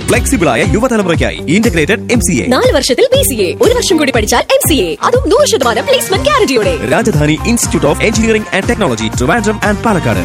flexible ആയ യുവതലമുറയ്ക്കായി integrated M C A നാല് വർഷത്തിൽ ബി സി എ ഒരു വർഷം കൂടി പഠിച്ചാൽ എം സി എ അതും നൂറ് ശതമാനം പ്ലേസ്മെന്റ് ഗ്യാരണ്ടിയോടെ Rajadhani institute of engineering and technology Trivandrum and Palakkad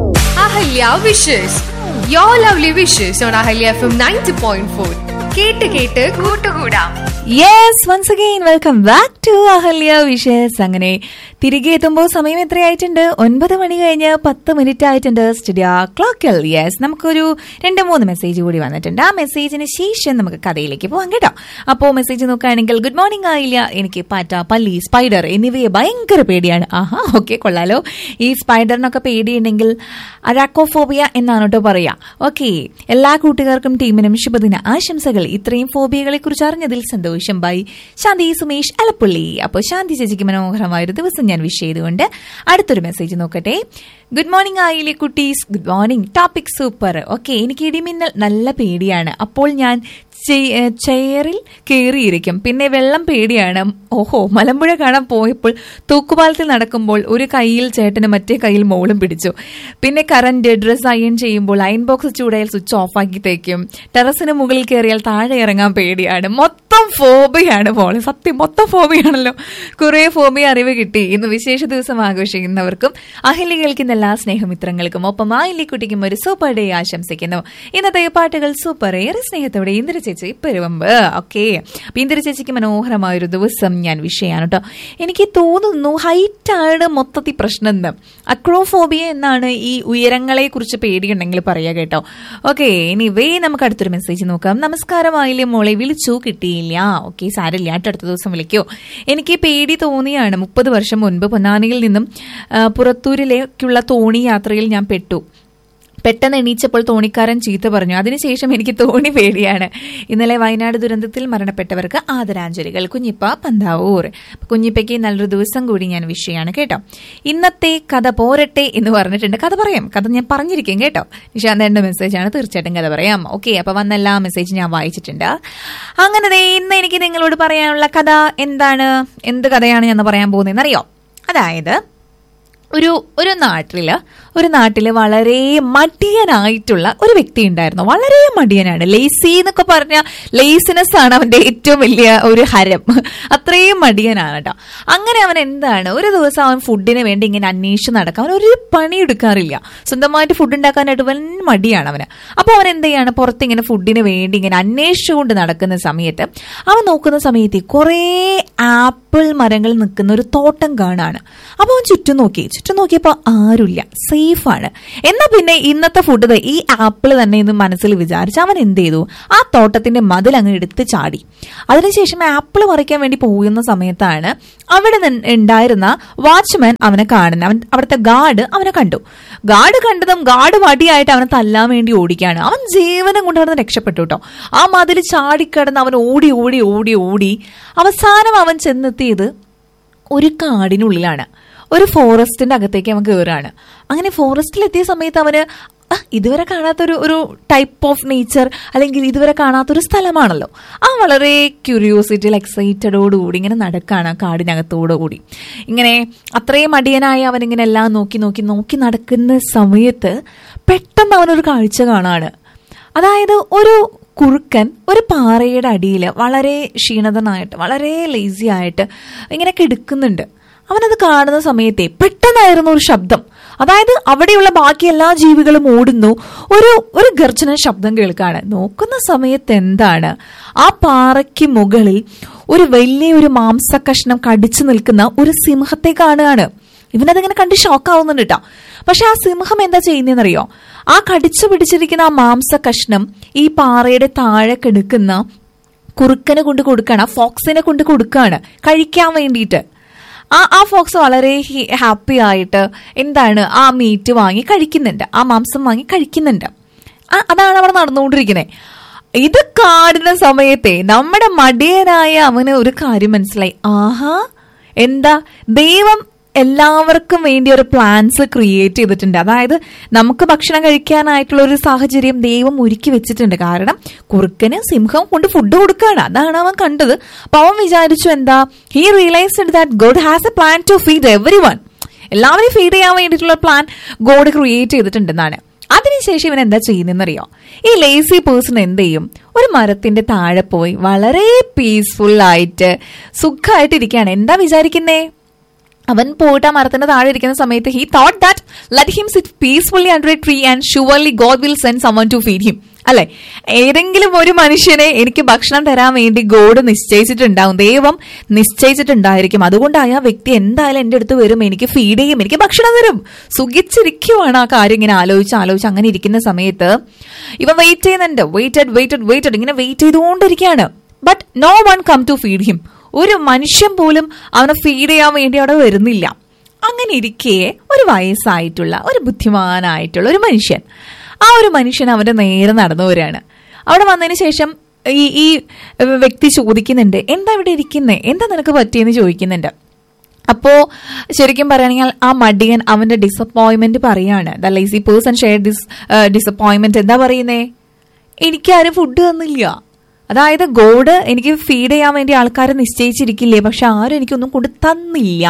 Ahalya wishes your lovely wishes on Ahalya F M ninety point four കേട്ട് കേട്ട് കൂട്ടുകൂടാം yes once again welcome back to Ahalya wishes അങ്ങനെ തിരികെ എത്തുമ്പോൾ സമയം എത്രയായിട്ടുണ്ട് ഒൻപത് മണി കഴിഞ്ഞ് പത്ത് മിനിറ്റ് ആയിട്ടുണ്ട് സ്റ്റുഡിയോ ക്ലോക്കിൽ യെസ് നമുക്കൊരു രണ്ട് മൂന്ന് മെസ്സേജ് കൂടി വന്നിട്ടുണ്ട് ആ മെസ്സേജിന് ശേഷം നമുക്ക് കഥയിലേക്ക് പോകാം കേട്ടോ അപ്പോൾ മെസ്സേജ് നോക്കുകയാണെങ്കിൽ ഗുഡ് മോർണിംഗ് ആയില്ല എനിക്ക് പാറ്റ പല്ലി സ്പൈഡർ എന്നിവയെ ഭയങ്കര പേടിയാണ് ആഹാ ഓക്കെ കൊള്ളാലോ ഈ സ്പൈഡറിനൊക്കെ പേടിയുണ്ടെങ്കിൽ അരാക്കോഫോബിയ എന്നാണ് കേട്ടോ പറയാ ഓക്കെ എല്ലാ കൂട്ടുകാർക്കും ടീമിനും ശുഭദിന ആശംസകൾ ഇത്രയും ഫോബിയകളെ കുറിച്ച് അറിഞ്ഞതിൽ സന്തോഷം ബൈ ശാന്തി സുമേഷ് അലപ്പുള്ളി അപ്പോൾ ശാന്തി ചേച്ചിക്ക് മനോഹരമായ ഒരു ദിവസം ഞാൻ വിഷ് ചെയ്തുകൊണ്ട് അടുത്തൊരു മെസ്സേജ് നോക്കട്ടെ ഗുഡ് മോർണിംഗ് ആയില്ലേ കുട്ടീസ് good morning topic super okay എനിക്ക് ഇടിമിന്നൽ നല്ല പേടിയാണ് അപ്പോൾ ഞാൻ ചെ- ഏ, ചെയറിൽ കയറിയിരിക്കും പിന്നെ വെള്ളം പേടിയാണ് ഓഹോ മലമ്പുഴ കാണാൻ പോയപ്പോൾ തൂക്കുപാലത്തിൽ നടക്കുമ്പോൾ ഒരു കൈയിൽ ചേട്ടന് മറ്റേ കൈയിൽ മോളും പിടിച്ചു പിന്നെ കറന്റ് ഡ്രസ് അയൺ ചെയ്യുമ്പോൾ അയൺ ബോക്സ് ചൂടായാൽ സ്വിച്ച് ഓഫ് ആക്കി തേക്കും ടെറസിന് മുകളിൽ കയറിയാൽ താഴെ ഇറങ്ങാൻ പേടിയാണ് മൊത്തം ഫോബിയാണ് പോളെ സത്യം മൊത്തം ഫോബിയാണല്ലോ കുറെ ഫോബിയ അറിവ് കിട്ടി ഇന്ന് വിശേഷ ദിവസം ആഘോഷിക്കുന്നവർക്കും അഹല്യ കേൾക്കുന്ന എല്ലാ സ്നേഹമിത്രങ്ങൾക്കും ഒപ്പം ആ ഇല്ലിക്കുട്ടിക്കും ഒരു സൂപ്പർ ഡേ ആശംസിക്കുന്നു ഇന്നത്തെ പാട്ടുകൾ സൂപ്പർ ഏറെ സ്നേഹത്തോടെ ഇന്ദിര ചേച്ചി പെരുവമ്പ് ഓക്കെ അപ്പൊ ഇന്ദിര ചേച്ചിക്ക് മനോഹരമായ ഒരു ദിവസം ഞാൻ വിഷയമാണ് കേട്ടോ എനിക്ക് തോന്നുന്നു ഹൈറ്റ് ആണ് മൊത്തത്തിൽ പ്രശ്നം എന്ന് അക്രോഫോബിയ എന്നാണ് ഈ ഉയരങ്ങളെ കുറിച്ച് പേടിയുണ്ടെങ്കിൽ പറയാ കേട്ടോ ഓക്കെ ഇനി വേ നമുക്ക് അടുത്തൊരു മെസ്സേജ് നോക്കാം നമസ്കാരം ആയില്ലേ മോളെ വിളിച്ചു കിട്ടിയില്ല ഓക്കെ സാരമില്ല കേട്ടോ അടുത്ത ദിവസം വിളിക്കോ എനിക്ക് പേടി തോന്നിയാണ് മുപ്പത് വർഷം മുൻപ് പൊന്നാനിയിൽ നിന്നും ആ, പുറത്തൂരിലേക്കുള്ള തോണി യാത്രയിൽ ഞാൻ പെട്ടു പെട്ടെന്ന് എണീച്ചപ്പോൾ തോണിക്കാരൻ ചീത്ത പറഞ്ഞു അതിനുശേഷം എനിക്ക് തോണി പേടിയാണ് ഇന്നലെ വയനാട് ദുരന്തത്തിൽ മരണപ്പെട്ടവർക്ക് ആദരാഞ്ജലികൾ കുഞ്ഞിപ്പ പന്താവൂർ കുഞ്ഞിപ്പയ്ക്ക് നല്ലൊരു ദിവസം കൂടി ഞാൻ വിഷയമാണ് കേട്ടോ ഇന്നത്തെ കഥ പോരട്ടെ എന്ന് പറഞ്ഞിട്ടുണ്ട് കഥ പറയാം കഥ ഞാൻ പറഞ്ഞിരിക്കും കേട്ടോ നിശാന്തന്റെ മെസ്സേജാണ് തീർച്ചയായിട്ടും കഥ പറയാം ഓക്കെ അപ്പൊ വന്ന എല്ലാ മെസ്സേജ് ഞാൻ വായിച്ചിട്ടുണ്ട് അങ്ങനെ ദേ ഇന്ന് എനിക്ക് നിങ്ങളോട് പറയാനുള്ള കഥ എന്താണ് എന്ത് കഥയാണ് ഞാൻ പറയാൻ പോകുന്നതെന്ന് അറിയോ അതായത് ഒരു ഒരു നാട്ടില് ഒരു നാട്ടില് വളരെ മടിയനായിട്ടുള്ള ഒരു വ്യക്തി ഉണ്ടായിരുന്നു വളരെ മടിയനാണ് ലേസി എന്നൊക്കെ പറഞ്ഞ ലേസിനെസ് ആണ് അവന്റെ ഏറ്റവും വലിയ ഒരു ഹരം അത്രയും മടിയനാണ് കേട്ടോ അങ്ങനെ അവൻ എന്താണ് ഒരു ദിവസം അവൻ ഫുഡിന് വേണ്ടി ഇങ്ങനെ അന്വേഷിച്ച് നടക്കാം അവൻ ഒരു പണി എടുക്കാറില്ല സ്വന്തമായിട്ട് ഫുഡ് ഉണ്ടാക്കാനായിട്ട് വൻ മടിയാണ് അവന് അപ്പോൾ അവൻ എന്ത് ചെയ്യാണ് പുറത്ത് ഇങ്ങനെ ഫുഡിന് വേണ്ടി ഇങ്ങനെ അന്വേഷിച്ചുകൊണ്ട് നടക്കുന്ന സമയത്ത് അവൻ നോക്കുന്ന സമയത്ത് കുറേ ആപ്പിൾ മരങ്ങൾ നിൽക്കുന്ന ഒരു തോട്ടം കാണാണ് അപ്പോൾ അവൻ ചുറ്റും നോക്കി ചുറ്റും നോക്കിയപ്പോൾ ആരുമില്ല സേഫാണ് എന്നാ പിന്നെ ഇന്നത്തെ ഫുഡ് ദേ ഈ ആപ്പിൾ തന്നെ എന്ന് മനസ്സിൽ വിചാരിച്ച് അവൻ എന്ത് ചെയ്തു ആ തോട്ടത്തിന്റെ മതിൽ അങ്ങ് എടുത്ത് ചാടി അതിനുശേഷം ആപ്പിൾ പറിക്കാൻ വേണ്ടി പോകുന്ന സമയത്താണ് അവിടെ നിന്ന് ഉണ്ടായിരുന്ന വാച്ച്മാൻ അവനെ കാണുന്നത് അവൻ അവിടുത്തെ ഗാർഡ് അവനെ കണ്ടു ഗാർഡ് കണ്ടതും ഗാർഡ് വടിയായിട്ട് അവനെ തല്ലാൻ വേണ്ടി ഓടിക്കുകയാണ് അവൻ ജീവനം കൊണ്ട് അവിടെ രക്ഷപ്പെട്ടു കേട്ടോ ആ മതിൽ ചാടിക്കടന്ന് അവൻ ഓടി ഓടി ഓടി ഓടി അവസാനം അവൻ ചെന്നെത്തിയത് ഒരു കാടിനുള്ളിലാണ് ഒരു ഫോറസ്റ്റിന്റെ അകത്തേക്ക് അവൻ കയറാണ് അങ്ങനെ ഫോറസ്റ്റിലെത്തിയ സമയത്ത് അവന് ആ, ഇതുവരെ കാണാത്തൊരു ഒരു ടൈപ്പ് ഓഫ് നേച്ചർ അല്ലെങ്കിൽ ഇതുവരെ കാണാത്തൊരു സ്ഥലമാണല്ലോ ആ വളരെ ക്യൂരിയോസിറ്റിയിൽ എക്സൈറ്റഡോടുകൂടി ഇങ്ങനെ നടക്കാണ് കാടിനകത്തോടുകൂടി ഇങ്ങനെ അത്രയും മടിയനായ അവൻ ഇങ്ങനെ എല്ലാം നോക്കി നോക്കി നോക്കി നടക്കുന്ന സമയത്ത് പെട്ടെന്ന് അവനൊരു കാഴ്ച കാണാണ് അതായത് ഒരു കുറുക്കൻ ഒരു പാറയുടെ അടിയിൽ വളരെ ക്ഷീണിതനായിട്ട് വളരെ ലേസി ആയിട്ട് ഇങ്ങനെ കിടക്കുന്നുണ്ട് അവനത് കാണുന്ന സമയത്തെ പെട്ടെന്നായിരുന്നു ഒരു ശബ്ദം അതായത് അവിടെയുള്ള ബാക്കി എല്ലാ ജീവികളും ഓടുന്നു ഒരു ഒരു ഗർജന ശബ്ദം കേൾക്കാണ് നോക്കുന്ന സമയത്ത് എന്താണ് ആ പാറയ്ക്ക് മുകളിൽ ഒരു വലിയ ഒരു മാംസകഷ്ണം കടിച്ചു നിൽക്കുന്ന ഒരു സിംഹത്തെ കാണുകയാണ് ഇവനതിങ്ങനെ കണ്ട് ഷോക്കാവുന്നുണ്ട് കേട്ടോ പക്ഷെ ആ സിംഹം എന്താ ചെയ്യുന്നതെന്നറിയോ ആ കടിച്ചു പിടിച്ചിരിക്കുന്ന ആ മാംസ കഷ്ണം ഈ പാറയുടെ താഴെ കിടക്കുന്ന കുറുക്കനെ കൊണ്ട് കൊടുക്കുകയാണ് ആ ഫോക്സിനെ കൊണ്ട് കൊടുക്കുകയാണ് കഴിക്കാൻ വേണ്ടിയിട്ട് ആ ആ ഫോക്സ് വളരെ ഹാപ്പി ആയിട്ട് എന്താണ് ആ മീറ്റ് വാങ്ങി കഴിക്കുന്നുണ്ട് ആ മാംസം വാങ്ങി കഴിക്കുന്നുണ്ട് ആ- അതാണ് അവിടെ നടന്നുകൊണ്ടിരിക്കുന്നത് ഇത് കാണുന്ന സമയത്തെ നമ്മുടെ മടിയനായ അവന് ഒരു കാര്യം മനസ്സിലായി ആഹാ എന്താ ദൈവം എല്ലാവർക്കും വേണ്ടി ഒരു പ്ലാൻസ് ക്രിയേറ്റ് ചെയ്തിട്ടുണ്ട് അതായത് നമുക്ക് ഭക്ഷണം കഴിക്കാനായിട്ടുള്ള ഒരു സാഹചര്യം ദൈവം ഒരുക്കി വെച്ചിട്ടുണ്ട് കാരണം കുറുക്കന് സിംഹം കൊണ്ട് ഫുഡ് കൊടുക്കുകയാണ് അതാണ് അവൻ കണ്ടത് അപ്പൊ അവൻ വിചാരിച്ചു എന്താ he realised that God has a plan to feed every one എല്ലാവരെയും ഫീഡ് ചെയ്യാൻ വേണ്ടിയിട്ടുള്ള പ്ലാൻ ഗോഡ് ക്രിയേറ്റ് ചെയ്തിട്ടുണ്ടെന്നാണ് അതിനുശേഷം ഇവൻ എന്താ ചെയ്യുന്നറിയോ ഈ ലേസി പേഴ്സൺ എന്ത് ചെയ്യും ഒരു മരത്തിന്റെ താഴെ പോയി വളരെ പീസ്ഫുൾ ആയിട്ട് സുഖമായിട്ട് ഇരിക്കുകയാണ് എന്താ വിചാരിക്കുന്നേ അവൻ പോയിട്ട് ആ മരത്തിന്റെ താഴെ ഇരിക്കുന്ന സമയത്ത് he thought that let him sit peacefully under a tree and surely God will send someone to feed him അല്ലെ ഏതെങ്കിലും ഒരു മനുഷ്യനെ എനിക്ക് ഭക്ഷണം തരാൻ വേണ്ടി ഗോഡ് നിശ്ചയിച്ചിട്ടുണ്ടാവും ദൈവം നിശ്ചയിച്ചിട്ടുണ്ടായിരിക്കും അതുകൊണ്ട് ആ വ്യക്തി എന്തായാലും എന്റെ അടുത്ത് വരും എനിക്ക് ഫീഡ് ചെയ്യും എനിക്ക് ഭക്ഷണം തരും സുഖിച്ചിരിക്കുവാണ് ആ കാര്യം ഇങ്ങനെ ആലോചിച്ച് ആലോചിച്ച് അങ്ങനെ ഇരിക്കുന്ന സമയത്ത് ഇവൻ വെയിറ്റ് ചെയ്യുന്നുണ്ട് വെയിറ്റഡ് വെയിറ്റഡ് വെയിറ്റഡ് ഇങ്ങനെ വെയിറ്റ് ചെയ്തുകൊണ്ടിരിക്കുകയാണ് but no one come to feed him ഒരു മനുഷ്യൻ പോലും അവനെ ഫീഡ് ചെയ്യാൻ വേണ്ടി അവിടെ വരുന്നില്ല അങ്ങനെ ഇരിക്കെ ഒരു വയസ്സായിട്ടുള്ള ഒരു ബുദ്ധിമാനായിട്ടുള്ള ഒരു മനുഷ്യൻ ആ ഒരു മനുഷ്യൻ അവന്റെ നേരെ നടന്നു വരികയാണ് അവിടെ വന്നതിന് ശേഷം ഈ ഈ വ്യക്തി ചോദിക്കുന്നുണ്ട് എന്താ ഇവിടെ ഇരിക്കുന്നേ എന്താ നിനക്ക് പറ്റിയെന്ന് ചോദിക്കുന്നുണ്ട് അപ്പോ ശരിക്കും പറയുകയാണെങ്കിൽ ആ മടിയൻ അവന്റെ ഡിസപ്പോയിന്റ്മെന്റ് പറയാണ് the lazy person share this disappointment എന്താ പറയുന്നേ എനിക്കാരും ഫുഡ് തന്നില്ല അതായത് ഗോഡ് എനിക്ക് ഫീഡ് ചെയ്യാൻ വേണ്ടി ആൾക്കാരെ നിശ്ചയിച്ചിരിക്കില്ലേ പക്ഷെ ആരും എനിക്കൊന്നും കൊണ്ട് തന്നില്ല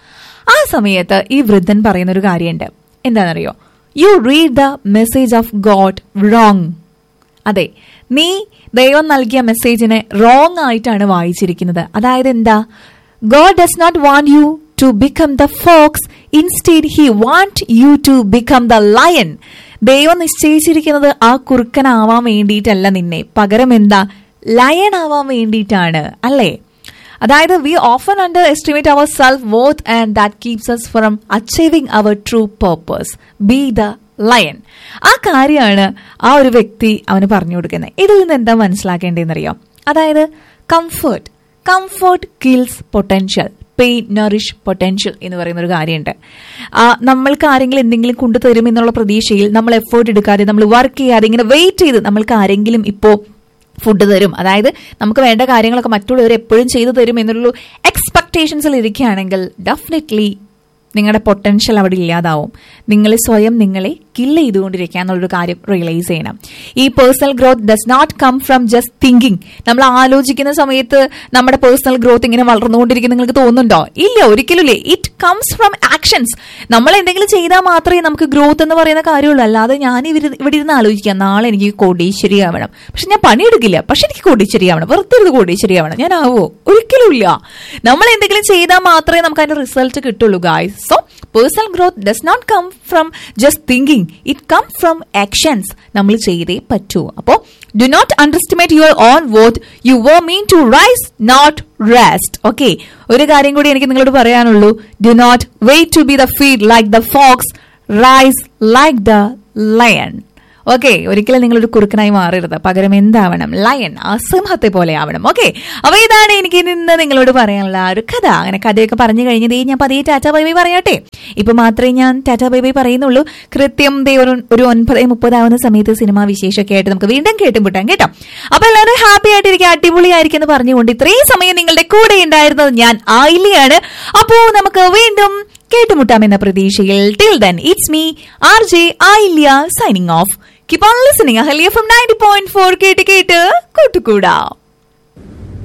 ആ സമയത്ത് ഈ വൃദ്ധൻ പറയുന്ന ഒരു കാര്യമുണ്ട് എന്താണെന്നറിയോ you read the message of God wrong അതെ നീ ദൈവം നൽകിയ മെസ്സേജിനെ റോങ് ആയിട്ടാണ് വായിച്ചിരിക്കുന്നത് അതായത് എന്താ God does not want you to become the fox instead he want you to become the lion ദൈവം നിശ്ചയിച്ചിരിക്കുന്നത് ആ കുറുക്കനാവാൻ വേണ്ടിയിട്ടല്ല നിന്നെ പകരം എന്താ ലയൺ ആവാൻ വേണ്ടിയിട്ടാണ് അല്ലേ അതായത് we often underestimate our self worth and that keeps us from achieving our true purpose be the lion ആ കാര്യമാണ് ആ ഒരു വ്യക്തി അവന് പറഞ്ഞു കൊടുക്കുന്നത് ഇതിൽ നിന്ന് എന്താ മനസ്സിലാക്കേണ്ടതെന്നറിയോ അതായത് comfort comfort kills potential pain nourish potential എന്ന് പറയുന്ന ഒരു കാര്യമുണ്ട് ആ, നമ്മൾക്ക് ആരെങ്കിലും എന്തെങ്കിലും കൊണ്ടുതരും എന്നുള്ള പ്രതീക്ഷയിൽ നമ്മൾ എഫേർട്ട് എടുക്കാതെ നമ്മൾ വർക്ക് ചെയ്യാതെ ഇങ്ങനെ വെയിറ്റ് ചെയ്ത് നമ്മൾക്ക് ആരെങ്കിലും ഇപ്പോ ഫുഡ് തരും അതായത് നമുക്ക് വേണ്ട കാര്യങ്ങളൊക്കെ മറ്റുള്ളവർ എപ്പോഴും ചെയ്തു തരും എന്നുള്ള എക്സ്പെക്ടേഷൻസിൽ ഇരിക്കുകയാണെങ്കിൽ ഡെഫിനറ്റ്ലി നിങ്ങളുടെ പൊട്ടൻഷ്യൽ അവിടെ ഇല്ലാതാവും നിങ്ങൾ സ്വയം നിങ്ങളെ കില്ല് ചെയ്തുകൊണ്ടിരിക്കുക എന്നുള്ളൊരു കാര്യം റിയലൈസ് ചെയ്യണം ഈ personal growth does not come from just thinking നമ്മൾ ആലോചിക്കുന്ന സമയത്ത് നമ്മുടെ പേഴ്സണൽ ഗ്രോത്ത് ഇങ്ങനെ വളർന്നുകൊണ്ടിരിക്കും നിങ്ങൾക്ക് തോന്നുന്നുണ്ടോ ഇല്ല ഒരിക്കലും ഇല്ലേ ഇറ്റ് കംസ് ഫ്രം ആക്ഷൻസ് നമ്മൾ എന്തെങ്കിലും ചെയ്താൽ മാത്രമേ നമുക്ക് ഗ്രോത്ത് എന്ന് പറയുന്ന കാര്യമുള്ളൂ അല്ലാതെ ഞാൻ ഇവര് ഇവിടെ ഇരുന്ന് ആലോചിക്കാം നാളെ എനിക്ക് കോടീശ്വരി ആവണം പക്ഷെ ഞാൻ പണിയെടുക്കില്ല പക്ഷെ എനിക്ക് കോടീശ്വരി ആവണം വെറുതെ ഇരുന്ന് കോടീശ്വരി ആവണം ഞാൻ ആവോ ഒരിക്കലും ഇല്ല നമ്മൾ എന്തെങ്കിലും ചെയ്താൽ മാത്രമേ നമുക്ക് അതിന്റെ റിസൾട്ട് കിട്ടുള്ളൂ guys so personal growth does not come from just thinking it come from actions നമ്മൾ ചെയ്തേ പറ്റൂ അപ്പോൾ do not underestimate your own worth you were meant to rise not rest okay ഒരു കാര്യം കൂടി എനിക്ക് നിങ്ങളോട് പറയാനുള്ളൂ do not wait to be the feed like the fox rise like the lion okay ഒരിക്കലും നിങ്ങളൊരു കുറുക്കനായി മാറരുത് പകരം എന്താവണം ലയൺ അസിംഹത്തെ പോലെ ആവണം ഓക്കെ അപ്പൊ ഇതാണ് എനിക്ക് നിന്ന് നിങ്ങളോട് പറയാനുള്ള ആ ഒരു കഥ അങ്ങനെ കഥയൊക്കെ പറഞ്ഞു കഴിഞ്ഞത് ഞാൻ പതിയെ ടാറ്റ ബൈ ബൈ പറയട്ടെ ഇപ്പൊ മാത്രമേ ഞാൻ ടാറ്റ ബൈ ബൈ പറയുന്നുള്ളൂ കൃത്യം ദേ ഒരു ഒരു ഒൻപത് മുപ്പതാവുന്ന സമയത്ത് സിനിമ വിശേഷമൊക്കെ ആയിട്ട് നമുക്ക് വീണ്ടും കേട്ടുമുട്ടാം കേട്ടോ അപ്പൊ എല്ലാവരും ഹാപ്പി ആയിട്ടിരിക്കുക അടിപൊളിയായിരിക്കും എന്ന് പറഞ്ഞുകൊണ്ട് ഇത്രയും സമയം നിങ്ങളുടെ കൂടെ ഉണ്ടായിരുന്നത് ഞാൻ ആയില്യാണ് അപ്പോ നമുക്ക് വീണ്ടും കേട്ടുമുട്ടാം എന്ന പ്രതീക്ഷയിൽ till then it's me R J Ayilya signing off keep on listening Ahalya from ninety point four കേട്ട് കേട്ട് കൂട്ടുകൂടാം